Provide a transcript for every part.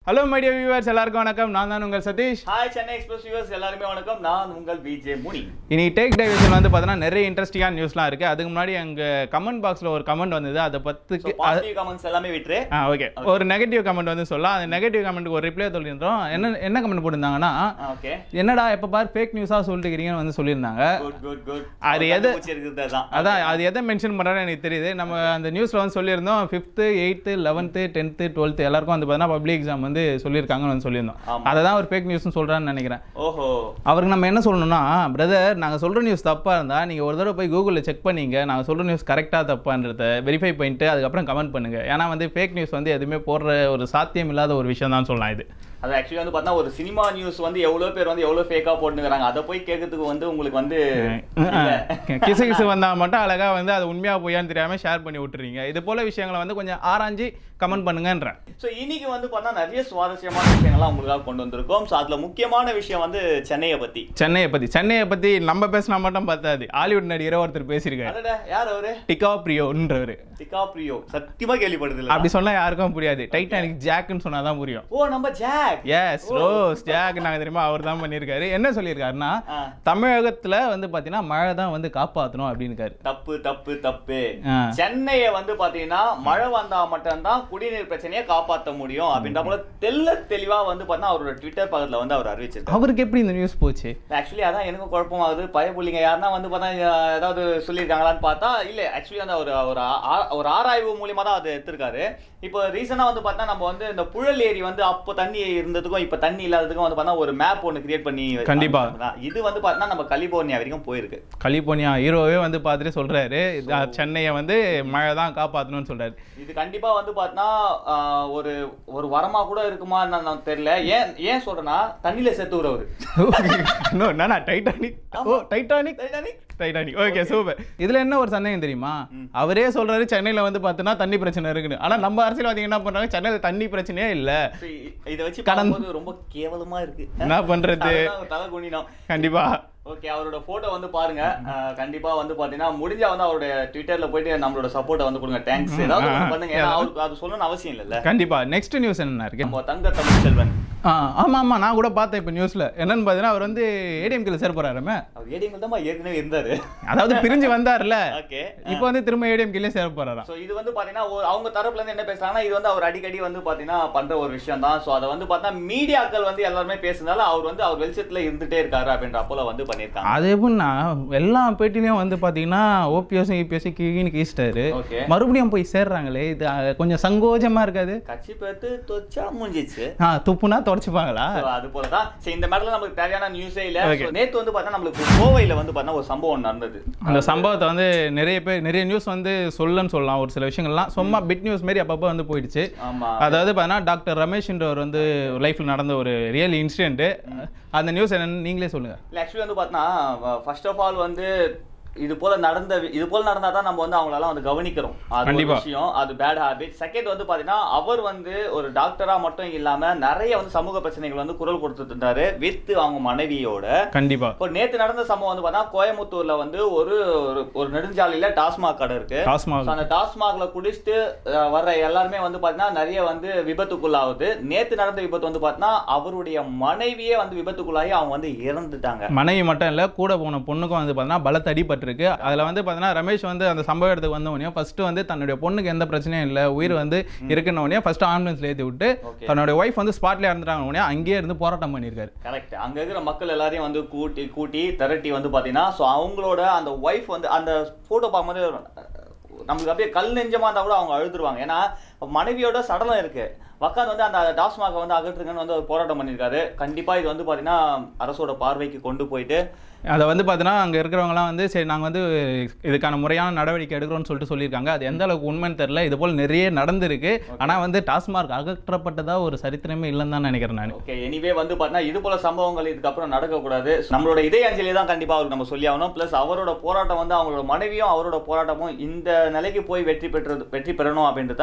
Hello my dear viewers எல்லாருக்கும் வணக்கம் நான் தான் உங்கள் Sathish hi Chennai express viewers எல்லாருமே வணக்கம் நான் உங்கள் விஜே முனி இனி டேக் டைவர்ஷன் வந்து பார்த்தீங்கன்னா நிறைய இன்ட்ரெஸ்டிங்கான நியூஸ்லாம் இருக்குது அதுக்கு முன்னாடி எங்கள் கமெண்ட் பாக்ஸில் ஒரு கமெண்ட் வந்தது அதை பத்துக்கு பாசிட்டிவ் கமெண்ட்ஸ் எல்லாமே விட்டுரு ஆ ஓகே ஒரு நெகட்டிவ் கமெண்ட் வந்து சொல்லலாம் அந்த நெகட்டிவ் கமெண்ட்டுக்கு ஒரு ரிப்ளை சொல்லியிருந்தோம் என்ன என்ன கமெண்ட் போட்டிருந்தாங்கன்னா ஓகே என்னடா எப்போ பார் ஃபேக் நியூஸாக சொல்லிட்டுக்கிறீங்கன்னு வந்து சொல்லியிருந்தாங்க குட் குட் குட் அது எது- இருக்கிறது தான் அதான் அது எதை மென்ஷன் பண்ணுறான்னு எனக்கு தெரியுது நம்ம அந்த நியூஸில் வந்து சொல்லியிருந்தோம் fifth eighth eleventh tenth twelfth எல்லாருக்கும் வந்து பார்த்தீங்கன்னா பப்ளிக் எக்ஸாம் வந்து சொல்லியிருக்காங்கன்னு வந்து சொல்லியிருந்தோம் ஆமா. அதை தான் ஒரு ஃபேக் நியூஸ்னு சொல்கிறான்னு நினைக்கிறேன் ஓஹோ அவருக்கு நம்ம என்ன சொல்லணும்னா பிரதர் நாங்கள் சொல்கிற நியூஸ் தப்பாக இருந்தால் நீங்கள் ஒரு தடவை போய் கூகுளில் செக் பண்ணீங்க நாங்கள் சொல்கிற நியூஸ் கரெக்டாக தப்பான்றத வெரிஃபை பண்ணிட்டு அதுக்கப்புறம் கமெண்ட் பண்ணுங்கள் ஏன்னா வந்து ஃபேக் நியூஸ் வந்து எதுவுமே போடுற ஒரு சாத்தியம் இல்லாத ஒரு விஷயம் தான் சொல்லலாம் இது அது ஆக்சுவலி வந்து பார்த்தா ஒரு சினிமா நியூஸ் வந்து எவ்வளவு பேர் வந்து எவ்வளவு ஃபேக்கா போட்டுக்கிறாங்க அதை போய் கேட்கறதுக்கு வந்து உங்களுக்கு வந்து இல்ல. கிசு கிசு வந்தால் மட்டும் அழகாக வந்து அது உண்மையாக பொய்யான்னு தெரியாமல் ஷேர் பண்ணி விட்டுறீங்க இது போல் விஷயங்களை வந்து கொஞ்சம் ஆராய்ஞ்சு கமெண்ட் பண்ணுங்கன்றேன் ஸோ இன்னைக்கு வந்து பார்த்தா நிறைய சுவாரஸ்யமான விஷயங்கள்லாம் உங்களுக்காக கொண்டு வந்திருக்கோம் ஸோ அதுல முக்கியமான விஷயம் வந்து சென்னையை பத்தி சென்னையை பற்றி சென்னையை பற்றி நம்ம பேசினா மட்டும் பார்த்தாது ஹாலிவுட் நடிகரை ஒருத்தர் பேசியிருக்காரு அடடா யார் அவரு டிகா பிரியோன்றவர் டிகாப்ரியோ சத்தியமா கேள்விப்படுது இல்ல அப்படி சொன்னால் யாருக்கும் புரியாது டைட்டானிக் ஜாக்குன்னு சொன்னால் தான் புரியும் ஓ நம்ம ஜாக் எஸ் ரோஸ் ஜாக் நாங்க தெரியுமா அவர் தான் பண்ணியிருக்காரு என்ன சொல்லியிருக்காருன்னா ஆ. தமிழகத்துல வந்து பாத்தீங்கன்னா மழை தான் வந்து காப்பாற்றணும் அப்படின்னு தப்பு தப்பு தப்பு ஆ. சென்னையை வந்து பாத்தீங்கன்னா மழை வந்தா மட்டும்தான் குடிநீர் பிரச்சனையை காப்பாத்த முடியும் அப்படின்ற போல தெல்ல தெளிவா வந்து பார்த்தா அவரோட ட்விட்டர் பக்கத்துல வந்து அவர் அறிவிச்சிருக்காரு அவருக்கு எப்படி இந்த நியூஸ் போச்சு ஆக்சுவலி அதான் எனக்கும் குழப்பமாகுது பயப்புள்ளிங்க யாருன்னா வந்து பார்த்தா அஹ், ஏதாவது சொல்லியிருக்காங்களான்னு பார்த்தா இல்ல ஆக்சுவலி வந்து அவர் ஒரு ஆ- ஒரு ஆராய்வு மூலியமா தான் அது எடுத்திருக்காரு இப்போ ரீசெண்டா வந்து பார்த்தா நம்ம வந்து இந்த புழல் ஏரி வந்து அப்போ தண்ணி இருந்ததுக்கும் இப்போ தண்ணி இல்லாததுக்கும் வந்து பார்த்தா ஒரு மேப் ஒன்று கிரியேட் பண்ணி கண்டிப்பா. அனுப்பிச்சிருந்தா. இது வந்து பார்த்தா நம்ம கலிபோர்னியா வரைக்கும் போயிருக்கு கலிபோர்னியா ஹீரோவே வந்து பார்த்துட்டு சொல்றாரு இது, சென்னையை வந்து மழை தான் காப்பாற்றணும்னு சொல்றாரு இது கண்டிப்பா வந்து பார்த்தா ஒரு ஒரு வரமா கூட இருக்குமா நான் தெரியல ஏன் ஏன் சொல்றேன்னா தண்ணியில செத்து விடுறவர் நோ நானா Titanic oh Titanic Titanic Titanic okay super இதுல என்ன ஒரு சந்தேகம் தெரியுமா அவரே சொல்றாரு சென்னையில வந்து பார்த்தோன்னா தண்ணி பிரச்சனை இருக்குன்னு ஆனா நம்ம அரசியல்வாதிங்க என்ன பண்றாங்க சென்னையில தண்ணி பிரச்சனையே இல்ல சரி, இதை வச்சு கடந்து- பார்க்கும்போது ரொம்ப கேவலமா இருக்கு என்ன பண்றது அதுதான் தலை குனினோம் கண்டிப்பா ஓகே அவரோட போட்டோ வந்து பாருங்க அஹ், கண்டிப்பா வந்து பாத்தீங்கன்னா முடிஞ்சா வந்து அவருடைய ட்விட்டர்ல போயிட்டு நம்மளோட சப்போர்ட்டை வந்து கொடுங்க தேங்க்ஸ் ஏதாவது ஒண்ணு பண்ணுங்க ஏன்னா அவருக்கு அது சொல்லணும்னு அவசியம் இல்லைல்ல கண்டிப்பா நெக்ஸ்ட் நியூஸ் என்ன இருக்கு நம்ம தங்க தமிழ் செல்வன் ஆ ஆமா ஆமா நான் கூட பார்த்தேன் இப்போ நியூஸ்ல என்னன்னு பார்த்தீங்கன்னா அவர் வந்து ஏடிஎம்கேல சேர போறாருமே அவர் ஏடிஎம் தான் ஏற்கனவே இருந்தாரு அதாவது பிரிஞ்சு வந்தார்ல ஓகே இப்போ வந்து திரும்ப ஏடிஎம்கேலே சேர போறாராம் ஸோ இது வந்து பாத்தீங்கன்னா ஒரு- அவங்க தரப்புல இருந்து என்ன பேசுறாங்கன்னா இது வந்து அவர் அடிக்கடி வந்து பாத்தீங்கன்னா பண்ற ஒரு விஷயம் தான் ஸோ அதை வந்து பார்த்தா மீடியாக்கள் வந்து எல்லாருமே பேசுனால அவர் வந்து அவர் வெளிச்சத்துல இருந்துட்டே இருக்காரு அப்படின்ற போல வந்து பண்ணியிருக்காங்க அது எப்படின்னா எல்லா பேட்டிலையும் வந்து பார்த்தீங்கன்னா ஓபிஎஸ் இபிஎஸ் கீழ் கீஸ்டாரு ஓகே மறுபடியும் போய் சேர்றாங்களே இது அஹ், கொஞ்சம் சங்கோஜமா இருக்காது கட்சி பேர்த்து தொச்சா முடிஞ்சிச்சு ஆ துப்புனா தொடச்சுப்பாங்களா So, அது போல தான் சரி இந்த மேடல நமக்கு தேவையான நியூஸே இல்ல Okay. So, நேத்து வந்து பார்த்தா நம்மளுக்கு கோவையில வந்து பார்த்தா ஒரு சம்பவம் நடந்தது அந்த சம்பவத்தை வந்து நிறைய பேர் நிறைய நியூஸ் வந்து சொல்லன்னு சொல்லலாம் ஒரு சில விஷயங்கள்லாம் சும்மா பிட் நியூஸ் மாதிரி அப்பப்போ வந்து போயிடுச்சு ஆமா அதாவது பார்த்தீங்கன்னா டாக்டர் ரமேஷ்ன்றவர் வந்து லைஃப்ல நடந்த ஒரு ரியல் இன்சிடென்ட் அந்த நியூஸ் என்னன்னு நீங்களே சொல்லுங்க இல்ல ஆக்சுவலி வந்து பார்த்தா ஃபர்ஸ்ட் ஆஃப் ஆல் வந்து இது போல நடந்த இது போல நடந்தா தான் நம்ம வந்து அவங்களெல்லாம் வந்து கவனிக்கிறோம் அது ஒரு கண்டிப்பா. விஷயம் அது பேட் ஹாபிட் செகண்ட் வந்து பாத்தீங்கன்னா அவர் வந்து ஒரு டாக்டரா மட்டும் இல்லாம நிறைய வந்து சமூக பிரச்சனைகள் வந்து குரல் கொடுத்துட்டு இருந்தாரு வித் அவங்க மனைவியோட கண்டிப்பா இப்போ நேத்து நடந்த சம்பவம் வந்து பார்த்தா கோயம்புத்தூர்ல வந்து ஒரு ஒரு- ஒரு நெடுஞ்சாலையில டாஸ்மாக் கடை இருக்கு டாஸ்மாக் So, அந்த டாஸ்மாக்ல குடிச்சிட்டு அஹ், வர்ற எல்லாருமே வந்து பாத்தீங்கன்னா நிறைய வந்து விபத்துக்குள்ளாகுது நேத்து நடந்த விபத்து வந்து பாத்தீங்கன்னா அவருடைய மனைவியே வந்து விபத்துக்குள்ளாகி அவங்க வந்து இறந்துட்டாங்க மனைவி மட்டும் இல்ல கூட போன பொண்ணுக்கும் வந்து பார்த்தீங்கன்னா பலத்த அடிபட்டிருக்கு அதுல வந்து பார்த்தீங்கன்னா ரமேஷ் வந்து அந்த சம்பவ இடத்துக்கு வந்த உடனே ஃபர்ஸ்ட் வந்து தன்னுடைய பொண்ணுக்கு எந்த பிரச்சனையும் இல்லை உயிர் வந்து இருக்குன்ன உடனே ஃபர்ஸ்ட் ஆம்புலன்ஸ்ல ஏற்றி விட்டு Okay. தன்னுடைய ஒய்ஃப் வந்து ஸ்பாட்ல இறந்துட்டாங்க உடனே அங்கேயே இருந்து போராட்டம் பண்ணியிருக்காரு கரெக்ட் அங்க இருக்கிற மக்கள் எல்லாரையும் வந்து கூட்டி கூட்டி திரட்டி வந்து பாத்தீங்கன்னா ஸோ அவங்களோட அந்த ஒய்ஃப் வந்து அந்த போட்டோ பார்க்கும்போது அஹ், நம்மளுக்கு அப்படியே கல் நெஞ்சமா இருந்தா கூட அவங்க அழுதுருவாங்க ஏன்னா மனைவியோட சடலம் இருக்கு உக்காந்து வந்து அந்த டாஸ்மாக வந்து அகற்றுங்கன்னு வந்து ஒரு போராட்டம் பண்ணியிருக்காரு கண்டிப்பா இது வந்து பாத்தீங்கன்னா அரசோட பார்வைக்கு கொண்டு போயிட்டு அதை வந்து பார்த்தீங்கன்னா அங்கே இருக்கிறவங்கலாம் வந்து சரி நாங்கள் வந்து இதுக்கான முறையான நடவடிக்கை எடுக்கிறோம்னு சொல்லிட்டு சொல்லியிருக்காங்க அது எந்த அளவுக்கு உண்மைன்னு தெரியல இது போல் நிறைய நடந்திருக்கு ஆனால் வந்து டாஸ்மார்க் அகற்றப்பட்டதா ஒரு சரித்திரமே இல்லைன்னு தான் நினைக்கிறேன் நான் ஓகே எனிவே வந்து பார்த்தீங்கன்னா இது போல சம்பவங்கள் இதுக்கப்புறம் நடக்கக்கூடாது நம்மளோட இதய அஞ்சலி தான் கண்டிப்பா அவருக்கு நம்ம சொல்லி ஆகணும் ப்ளஸ் அவரோட போராட்டம் வந்து அவங்களோட மனைவியும் அவரோட போராட்டமும் இந்த நிலைக்கு போய் வெற்றி பெற்றது வெற்றி பெறணும் அப்படின்றது தான் நம்மளோட நோக்கம்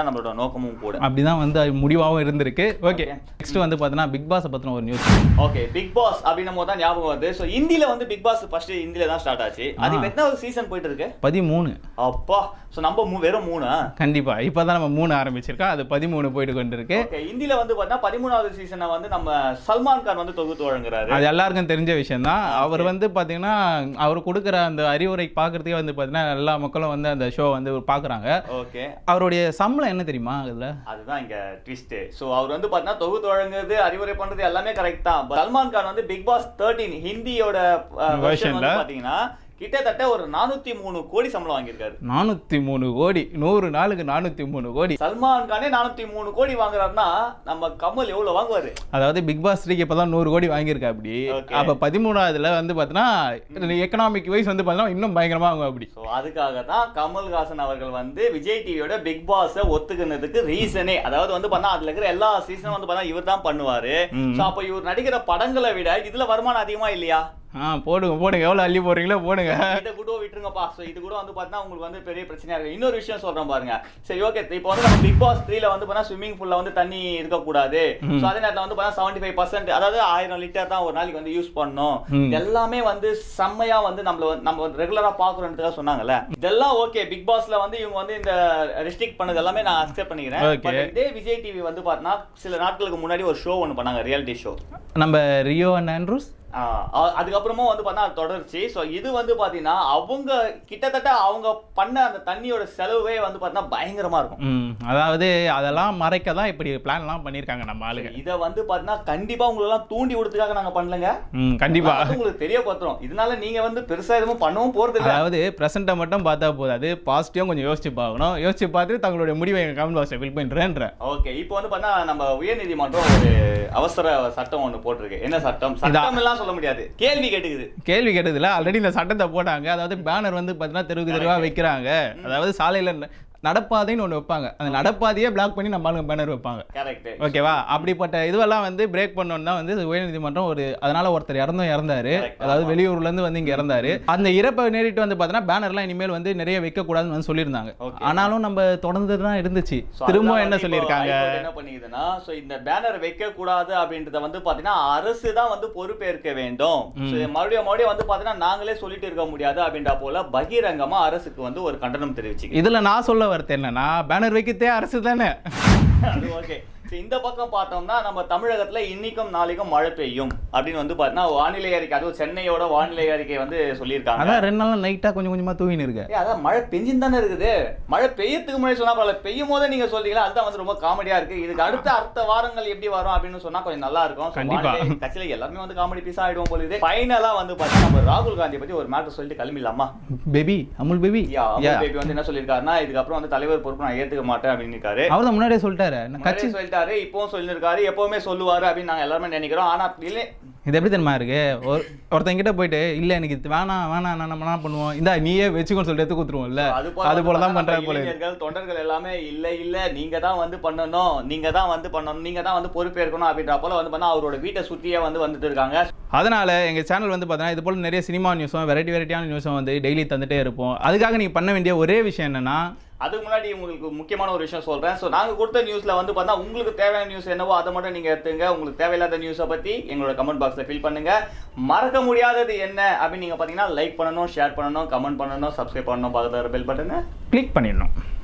நோக்கமும் கூட அப்படிதான் வந்து அது முடிவாகவும் இருந்திருக்கு ஓகே Okay. நெக்ஸ்ட் வந்து பார்த்தீங்கன்னா பிக் பாஸை பற்றின ஒரு நியூஸ் ஓகே பிக் பாஸ் அப்படின்னும் போது தான் ஞாபகம் வருது ஸோ இந்தியில வந்து பிக் பாஸ் ஃபர்ஸ்ட் இந்தியில தான் ஸ்டார்ட் ஆச்சு அது ஆ. எத்தனாவது சீசன் போயிட்டு இருக்கு பதிமூணு அப்பா ஸோ நம்ம மூ- வெறும் மூணா கண்டிப்பா இப்பதான் நம்ம மூணு ஆரம்பிச்சிருக்கோம் அது பதிமூணு போயிட்டு கொண்டு இருக்கு ஓகே இந்தியில வந்து பார்த்தா பதிமூணாவது சீசனை வந்து நம்ம சல்மான் கான் வந்து தொகுத்து வழங்குறாரு அது எல்லாருக்கும் தெரிஞ்ச விஷயம் தான் அவர் வந்து பாத்தீங்கன்னா அவர் கொடுக்குற அந்த அறிவுரை பார்க்கறதுக்கே வந்து பாத்தீங்கன்னா எல்லா மக்களும் வந்து அந்த ஷோ வந்து பார்க்குறாங்க ஓகே அவருடைய சம்பளம் என்ன தெரியுமா அதுல அதுதான் இங்க ட்விஸ்ட் சோ அவர் வந்து பார்த்தீங்கன்னா தொகுத்து வழங்குறது அறிவுரை பண்றது எல்லாமே கரெக்ட் தான் But சல்மான் கான் வந்து பிக் பாஸ் தேர்ட்டீன் ஹிந்தியோட வெர்ஷன் Versionல? வந்து பாத்தீங்கன்னா கிட்டத்தட்ட ஒரு நானூத்தி மூணு கோடி சம்பளம் வாங்கியிருக்காரு நானூத்தி மூணு கோடி நூறு நாளுக்கு நானூத்தி மூணு கோடி சல்மான் கானே நானூத்தி மூணு கோடி வாங்குறாருன்னா நம்ம கமல் எவ்வளவு வாங்குவாரு அதாவது பிக் பாஸ் த்ரீக்கு இப்பதான் நூறு கோடி வாங்கியிருக்கா அப்படி Okay. அப்ப பதிமூணாவதுல வந்து பாத்தீங்கன்னா எக்கனாமிக் வைஸ் வந்து பாத்தீங்கன்னா இன்னும் பயங்கரமா அவங்க அப்படி ஸோ அதுக்காக தான் கமல்ஹாசன் அவர்கள் வந்து விஜய் டிவியோட பிக் பாஸை ஒத்துக்கினதுக்கு ரீசனே அதாவது வந்து பார்த்தா அதுல இருக்கிற எல்லா சீசனும் வந்து பார்த்தா இவர் தான் பண்ணுவாரு ம். ஸோ அப்போ இவர் நடிக்கிற படங்களை விட இதுல வருமானம் அதிகமா இல்லையா ஆ போடுங்க போடுங்க எவ்வளவு அள்ளி போடுறீங்களோ போடுங்க இதை கூட விட்டுருங்கப்பா ஸோ இது கூட வந்து பார்த்தீங்கன்னா உங்களுக்கு வந்து பெரிய பிரச்சனையா இருக்கு இன்னொரு விஷயம் சொல்றேன் பாருங்க சரி ஓகே இப்போ வந்து நம்ம பிக் பாஸ் த்ரீல வந்து பார்த்தா ஸ்விம்மிங் பூல்ல வந்து தண்ணி இருக்கக்கூடாது ம். ஸோ அதே நேரத்தில் வந்து பார்த்தா செவன்டி ஃபைவ் பர்சன்ட் அதாவது ஆயிரம் லிட்டர் தான் ஒரு நாளைக்கு வந்து யூஸ் பண்ணணும் ம். இது எல்லாமே வந்து செம்மையா வந்து நம்மள வந்து- நம்ம ரெகுலரா பாக்குறோன்றதுக்காக சொன்னாங்கல்ல இதெல்லாம் ஓகே பிக் பாஸ்ல வந்து இவங்க வந்து இந்த ரெஸ்ட்ரிக்ட் பண்ணது எல்லாமே நான் அக்செப்ட் பண்ணிக்கிறேன் Okay. But இதே விஜய் டிவி வந்து பார்த்தீங்கன்னா சில நாட்களுக்கு முன்னாடி ஒரு ஷோ ஒன்று பண்ணாங்க ரியாலிட்டி ஷோ நம்ம ரியோ அண்ட் ஆண்ட்ரூஸ் ஆஹ் அ- அதுக்கப்புறமா வந்து பார்த்தா அது தொடர்ச்சி ஸோ இது வந்து பார்த்தீங்கன்னா அவங்க கிட்டத்தட்ட அவங்க பண்ண அந்த தண்ணியோட செலவே வந்து பார்த்தீங்கன்னா பயங்கரமா இருக்கும் ம் அதாவது அதெல்லாம் மறைக்க தான் இப்படி பிளான்லாம் பண்ணியிருக்காங்க நம்ம ஆளுங்க இதை வந்து பார்த்தீங்கன்னா கண்டிப்பா உங்களெல்லாம் தூண்டி விடுறதுக்காக நாங்க பண்ணலங்க ம் கண்டிப்பா அது உங்களுக்கு தெரியப்படுத்துறோம் இதனால நீங்க வந்து பெருசா எதுவும் பண்ணவும் போறது இல்ல அதாவது ப்ரெசென்ட்டை மட்டும் பார்த்தா போதாது பாசிட்டிவாக கொஞ்சம் யோசிச்சு பார்க்கணும் யோசிச்சு பார்த்துட்டு தங்களுடைய முடிவை எங்கள் கமெண்ட் பாக்ஸில் ஃபில் பண்ணுறேன்ற ஓகே இப்போ வந்து பார்த்தா நம்ம உயர்நீதிமன்றம் ஒரு அவசர சட்டம் ஒன்று போட்டிருக்கு என்ன சட்டம் சட்டம் எல்லாம் சொல்ல முடியாது கேள்வி கேட்டுக்குது கேள்வி கேட்டதில்ல ஆல்ரெடி இந்த சட்டத்தை போட்டாங்க அதாவது பேனர் வந்து பார்த்தீங்கன்னா தெருவுக்கு தெருவாக வைக்கிறாங்க அதாவது சாலையில் நடப்பாதைன்னு ஒன்று வைப்பாங்க அந்த நடப்பாதையே பிளாக் பண்ணி நம்ம ஆளுங்க பேனர் வைப்பாங்க கரெக்ட் ஓகேவா அப்படிப்பட்ட இதுவெல்லாம் வந்து பிரேக் பண்ணோன்னு தான் வந்து உயர்நீதிமன்றம் ஒரு அதனால ஒருத்தர் இறந்தும் இறந்தாரு Correct. அதாவது வெளியூர்ல இருந்து வந்து இங்க இறந்தாரு அந்த இறப்பை நேரிட்டு வந்து பார்த்தீங்கன்னா பேனர்லாம் இனிமேல் வந்து நிறைய வைக்க கூடாதுன்னு வந்து சொல்லியிருந்தாங்க Okay. ஆனாலும் நம்ம தொடர்ந்து தான் இருந்துச்சு So, திரும்ப அதெல்லாம் என்ன வந்து இப்போ சொல்லியிருக்காங்க High Court என்ன பண்ணிக்குதுன்னா so இந்த பேனர் வைக்க கூடாது அப்படின்றத வந்து பாத்தீங்கன்னா அரசு தான் வந்து பொறுப்பேற்க வேண்டும் So, மறுபடியும் மறுபடியும் வந்து பாத்தீங்கன்னா நாங்களே சொல்லிட்டு இருக்க முடியாது அப்படின்ற போல பகிரங்கமா அரசுக்கு வந்து ஒரு கண்டனம் தெரிவிச்சுக்கு இதுல நான் சொல்ல வரது என்னன்னா பேனர் வைக்கத்தே அரசு தானே அது ஓகே இந்த பக்கம் பார்த்தோம்னா நம்ம தமிழகத்துல இன்னைக்கும் நாளைக்கும் மழை பெய்யும் அப்படின்னு வந்து பாத்தீங்கன்னா வானிலை அறிக்கை அதுவும் சென்னையோட வானிலை அறிக்கை வந்து சொல்லியிருக்காங்க அதான் ரெண்டு நாள் நைட்டா கொஞ்சம் கொஞ்சமா தூங்கின்னு இருக்கு ஏய், அதான் மழை பெஞ்சின்னு தானே இருக்குது மழை பெய்யறதுக்கு முன்னாடி சொன்னா பரவாயில்ல பெய்யும் போதே நீங்க சொல்றீங்களா அதுதான் வந்து ரொம்ப காமெடியா இருக்கு இதுக்கு அடுத்த அடுத்த வாரங்கள் எப்படி வரும் அப்படின்னு சொன்னா கொஞ்சம் நல்லா இருக்கும் So, கண்டிப்பா. வானிலை கட்சியில எல்லாருமே வந்து காமெடி பீஸா ஆயிடுவோம் போல இது ஃபைனலா வந்து பார்த்தா நம்ம ராகுல் காந்தி பத்தி ஒரு மேட்டர் சொல்லிட்டு கிளம்பிடலாமா baby Amul baby yeah Amul baby வந்து என்ன சொல்லியிருக்காருன்னா இதுக்கப்புறம் வந்து தலைவர் பொறுப்பு நான் ஏத்துக்க மாட்டேன் அப்படின்னு இருக்காரு அவர் தான் முன்னாடியே சொல்லிட்டாரு நான் கட்சி முன்னாடியே சொல்லிட்டாரு இப்பவும் சொல்லியிருக்காரு எப்பவுமே சொல்லுவாரு அப்படின்னு நாங்க எல்லாருமே நினைக்கிறோம் ஆனா இல்லை இது எப்படி தெரியுமா இருக்கு ஒரு ஒருத்தன் கிட்ட போயிட்டு இல்ல எனக்கு இது வேணாம் வேணாம் நான் நம்ம என்ன பண்ணுவோம் இந்தா நீயே வச்சுக்கோன்னு சொல்லிட்டு எடுத்து கொடுத்துருவோம்ல அது போல அது போல தான் வந்து பண்றாரு போல நம்ம இருக்கு. இளைஞர்கள் தொண்டர்கள் எல்லாமே இல்ல இல்ல நீங்க தான் வந்து பண்ணணும் நீங்க தான் வந்து பண்ணணும் நீங்க தான் வந்து பொறுப்பேற்கணும் அப்படின்ற போல வந்து பண்ணா அவரோட வீட்டை சுத்தியே வந்து வந்துட்டு இருக்காங்க அதனால எங்க சேனல் வந்து பார்த்தீங்கன்னா இது போல நிறைய சினிமா நியூஸும் வெரைட்டி வெரைட்டியான நியூஸும் வந்து டெய்லி தந்துட்டே இருப்போம் அதுக்காக நீங்க பண்ண வேண்டிய ஒரே விஷயம் என்னன்னா அதுக்கு முன்னாடி உங்களுக்கு முக்கியமான ஒரு விஷயம் சொல்றேன் ஸோ நாங்க கொடுத்த நியூஸ்ல வந்து பார்த்தா உங்களுக்கு தேவையான நியூஸ் என்னவோ அதை மட்டும் நீங்க எடுத்துங்க உங்களுக்கு தேவையில்லாத நியூஸை பத்தி எங்களோட கமெண்ட் பாக்ஸ்ல ஃபில் பண்ணுங்க மறக்க முடியாதது என்ன அப்படின்னு நீங்க பாத்தீங்கன்னா லைக் பண்ணணும் ஷேர் பண்ணணும் கமெண்ட் பண்ணணும் சப்ஸ்கிரைப் பண்ணணும் பக்கத்துல பெல் பட்டனை கிளிக் பண்ணிடணும்